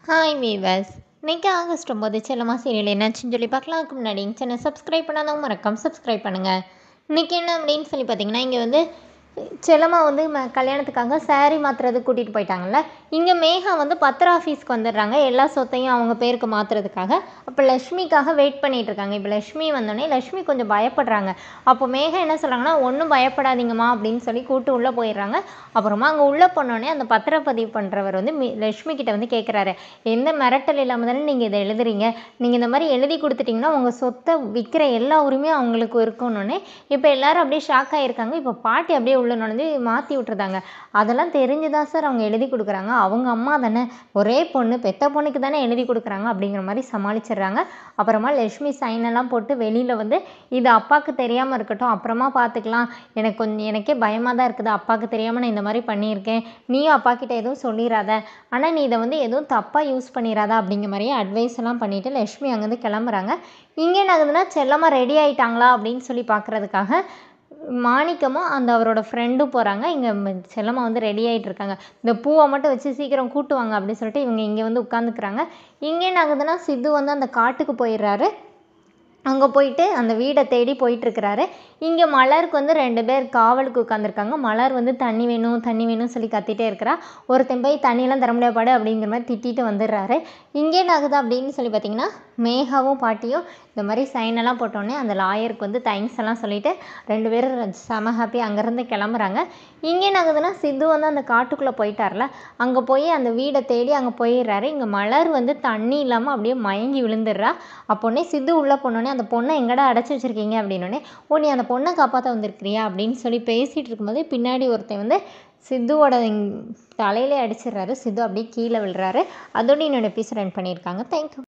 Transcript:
hi viewers இன்னைக்கு August ஒம்பது செல்லமா சீரியல் என்னாச்சுன்னு சொல்லி பார்க்கலாம் அதுக்கு முன்னாடி சேனல் சப்ஸ்கிரைப் பண்ணாதவங்க மறக்காம சப்ஸ்கிரைப் பண்ணுங்கள் இன்றைக்கி என்ன அப்படின்னு சொல்லி பார்த்தீங்கன்னா இங்கே வந்து செல்லம்மா வந்து ம கல்யாணத்துக்காக saree மாற்றுறதுக்கு கூட்டிகிட்டு போயிட்டாங்கல்ல இங்கே மேகா வந்து பத்திர ஆஃபீஸ்க்கு வந்துடுறாங்க எல்லா சொத்தையும் அவங்க பேருக்கு மாற்றுறதுக்காக அப்போ லக்ஷ்மிக்காக வெயிட் பண்ணிட்டு இருக்காங்க இப்போ லக்ஷ்மி வந்தோடனே லக்ஷ்மி கொஞ்சம் பயப்படுறாங்க அப்போ மேகா என்ன சொல்கிறாங்கன்னா ஒன்றும் பயப்படாதீங்கம்மா அப்படின்னு சொல்லி கூட்டு உள்ளே போயிடுறாங்க அப்புறமா அங்கே உள்ளே போனோடனே அந்த பத்திரப்பதிவு பண்ணுறவர் வந்து மி- லக்ஷ்மி கிட்ட வந்து கேட்குறாரு எந்த மிரட்டல் இல்லாமல் தானே நீங்கள் இதை எழுதுறீங்க நீங்கள் இந்த மாதிரி எழுதி கொடுத்துட்டீங்கன்னா உங்கள் சொத்தை விற்கிற எல்லா உரிமையும் அவங்களுக்கு இருக்கணுன்னே இப்போ எல்லாரும் அப்படியே ஷாக் ஆகியிருக்காங்க இப்போ பாட்டி அப்படியே உள்ள நுழைஞ்சு மாற்றி விட்டுருந்தாங்க அதெல்லாம் தெரிஞ்சுதான் சார் அவங்க எழுதி கொடுக்குறாங்க அவங்க அம்மா தானே ஒரே பொண்ணு பெத்த பொண்ணுக்கு தானே எழுதி கொடுக்குறாங்க அப்படிங்கிற மாதிரி சமாளிச்சிடுறாங்க அப்புறமா லக்ஷ்மி sign எல்லாம் போட்டு வெளியில் வந்து இது அப்பாவுக்கு தெரியாமல் இருக்கட்டும் அப்புறமா பார்த்துக்கலாம் எனக்கு கொஞ்சம் எனக்கே பயமாக தான் இருக்குது அப்பாவுக்கு தெரியாமல் நான் இந்த மாதிரி பண்ணியிருக்கேன் நீயும் அப்பா கிட்ட எதுவும் சொல்லிடாத ஆனால் நீ இதை வந்து எதுவும் தப்பாக யூஸ் பண்ணிடாத அப்படிங்கிற மாதிரியே அட்வைஸ் எல்லாம் பண்ணிவிட்டு லக்ஷ்மி அங்கேருந்து கிளம்புறாங்க இங்கே என்ன ஆகுதுன்னா செல்லம்மா ரெடி ஆயிட்டாங்களா அப்படின்னு சொல்லி பார்க்குறதுக்காக மாணிக்கமும் அந்த அவரோட ஃப்ரெண்டும் போகிறாங்க இங்கே செல்லம்மா வந்து ரெடி ஆகிட்டு இருக்காங்க இந்த பூவை மட்டும் வச்சு சீக்கிரம் கூட்டுவாங்க அப்படின்னு சொல்லிட்டு இவங்க இங்கே வந்து உட்காந்துக்கிறாங்க இங்கே என்ன ஆகுதுன்னா சித்து வந்து அந்த காட்டுக்கு போயிடுறாரு அங்கே போயிட்டு அந்த வீடை தேடி போயிட்டுருக்கிறாரு இங்கே மலருக்கு வந்து ரெண்டு பேர் காவலுக்கு உட்காந்துருக்காங்க மலர் வந்து தண்ணி வேணும் தண்ணி வேணும்னு சொல்லி கத்திட்டே இருக்கிறா ஒருத்தன் போய் தண்ணியெல்லாம் தர முடியாப்பாடு அப்படிங்கிற மாதிரி திட்டிட்டு வந்துடுறாரு இங்கே என்ன ஆகுது அப்படின்னு சொல்லி பார்த்தீங்கன்னா மேகாவும் பாட்டியும் இந்த மாதிரி sign எல்லாம் போட்டோடனே அந்த லாயருக்கு வந்து தேங்க்ஸ் எல்லாம் சொல்லிட்டு ரெண்டு பேரும் செம ஹாப்பி அங்கேருந்து கிளம்புறாங்க இங்கே என்ன ஆகுதுன்னா சித்து வந்து அந்த காட்டுக்குள்ளே போயிட்டார்ல அங்கே போய் அந்த வீடை தேடி அங்கே போயிடுறாரு இங்கே மலர் வந்து தண்ணி இல்லாமல் அப்படியே மயங்கி விழுந்துடுறா அப்போனே சித்து உள்ளே போனோடனே அந்த பொண்ணை எங்கடா அடைச்சி வச்சிருக்கீங்க அப்படின்னோடனே ஓ நீ அந்த பொண்ணை காப்பாற்ற வந்திருக்கிறியா அப்படின்னு சொல்லி பேசிகிட்டு இருக்கும்போது பின்னாடி ஒருத்தன் வந்து சித்துவோட இங்- தலையிலே அடிச்சிடுறாரு சித்து அப்படியே கீழே விழுறாரு அதோட என்னோட எபிசோட் ரன் பண்ணியிருக்காங்க தேங்க்யூ